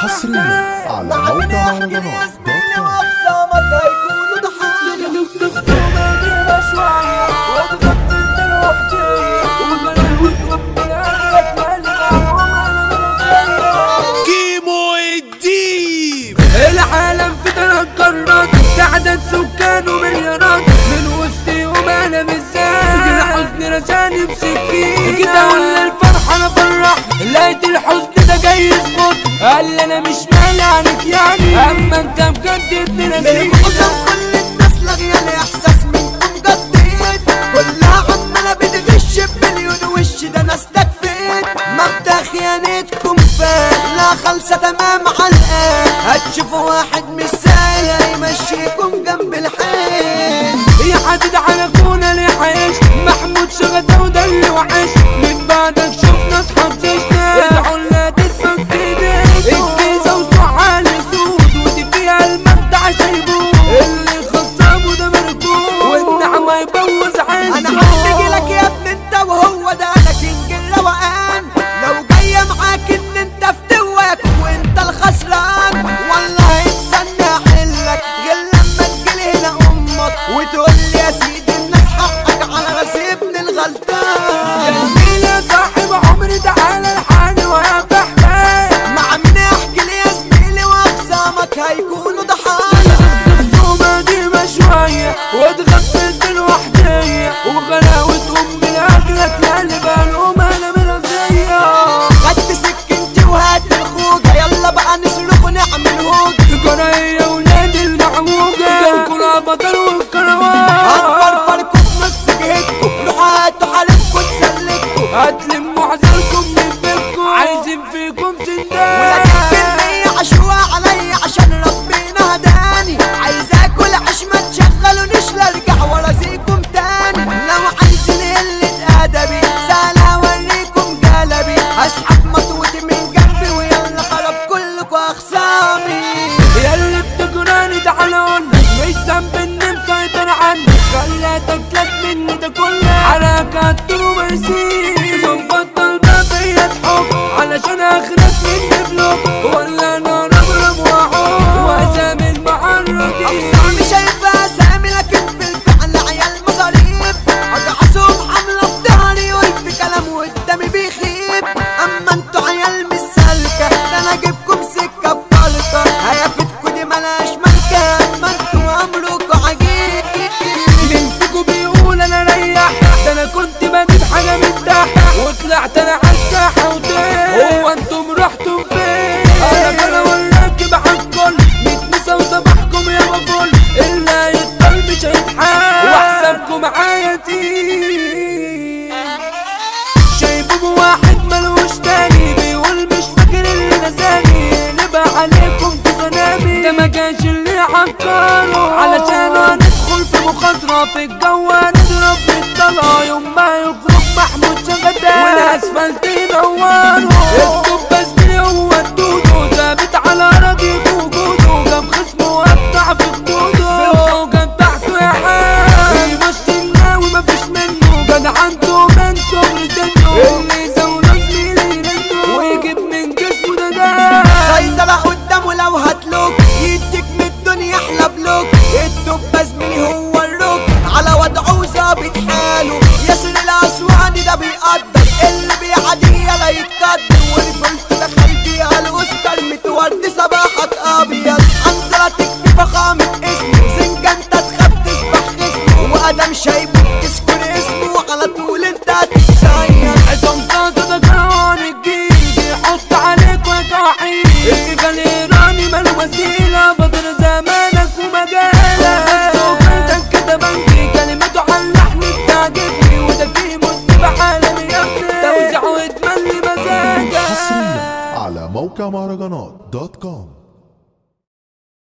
حصريا على موقع مهرجانات دوت كوم كيمو الديب العالم في ثلاث قارات تعدد سكانه مليارات من وسطهم انا بالذات كده حزن رجاني بسكين كده ولا الفرحة انا فرح لقيت الحزن ده جاي يسقط قال لي انا مش مالي عنك يعني اما انت بجد ابن من نسيب قسم كل الناس لاغيه احساس منكم جديد كلها عماله بتغش بمليون وش ده ناس تكفيت مبدا خيانتكم فات لا خالصه تمام على الآن هتشوفوا واحد مش سايق هيمشيكم جنب الحيط هي حدد على كونا ليه عايش محمود شغده وده اللي وحش من بعدك شفنا اصحاب جيشنا العلا تتفك ايديك الجيزه وسعال سود ودي فيها المبدع شايبوه اللي خصابه ده مركوب والنعمه يبوظ عيشه انا هحتاج لك يا ابن انت وهو ده انا كينج الروقان لو جايه معاك ان انت في دواك وانت الخسران والله هيتسنى احلك غير لما تجيلي هنا امك وتقول لي يا سيدي الناس حقك على راس ابن الغلطان جميل يا صاحب عمري تعالى الحاني ويا فحمان مع مين احكي لي يا زميلي واقسامك هيكونوا ضحايا الخصومة دي شوية واتغفلت الوحدية وغلاوة أمي لأجلك لقلب الأم أنا من الزية خدت سكنتي وهات الخوجة يلا بقى نصرخ ونعمل هوجة قراية ولاد المعوجة جوكوا بطل والكروان هنفرفركوا في نص جهتكوا روحوا هاتوا حالفكوا تسلكوا هتلموا عزلكم من بيتكم عايزين فيكم ولكن سندان كمية عشوة عليا عشان ربنا هداني عايز اكل عيش ما تشغلونيش لا ارجع ورا زيكم تاني لو عايزين قلة ادبي سهل اوريكم جلبي هسحب مطوتي من جنبي ويلا خرب كلكوا اخصامي يا اللي بتجراني تعالى اقول مش ذنب اني مسيطر عنك خليتك لك مني ده كله على كتر ومسير بنبطل ما فيا حب علشان اخرك مني بلوك ولا انا رمرم واعوق واسامي المعرضين أقسامي شايفها سامي لكن في الفعل عيال مصاريف أجعصهم حملة في ظهري وفي كلام قدامي بيخيب أما انتوا عيال مش سالكة ده أنا أجيبكم سكة بفلقة هيافتكوا دي ملهاش ملكة أما انتوا أمركوا عجيب بنتكوا بيقول انا ريح ده انا كنت بجيب حاجه من تحت وطلعت انا على الساحه وتاه هو انتم رحتم فين انا كان والراكب عالكل متنسى وصباحكم يا بقول اللي هيضل مش هيتحال واحسابكم معايا تقيل شايفه واحد ملوش تاني بيقول مش فاكر اللي نساني نبقى عليكم في تسونامي ده ما كانش اللي عكره علشان هندخل في مخاطرة في الجو هنضرب بالطلقة يوم ما يخرج محمود شغدان والاسفلت ينوره الدب زميلي هو الدودو ثابت على راضي وجوده جاب خصمه وقطع في خدوده بالفوجة بتاعته يا حاج بيمشي الناوي مفيش منه جدع عنده من صغر سنه اللي يزوله زميلي يرنه ويجيب من جسمه ده ده سيطرة قدامه لو هتلوك يديك من الدنيا احلى بلوك الدب زميلي هو الروك على وضعه وظابط حاله ياسر الاسواني ده بيقدر اللي بيعدي لا يتقدر ورجولته دخل بيها الاوسكار متورد صباحك ابيض انزله تكفي فخامة اسمه زنجة انت تخاف تسبح اسمه وادم شايبك تذكر اسمه على طول انت هتتسير عصام صاصة ده كروان الجيل يحط عليك وجعيل الجبل ايراني ماله وسيلة بدر زمانك ومجالك وفلتك كده بنكي كلمته على اللحن بتعجبني وده كيمو اتبع عالمي يا ابني توزيع واتملي مزاجك حصريا على موقع مهرجانات دوت كوم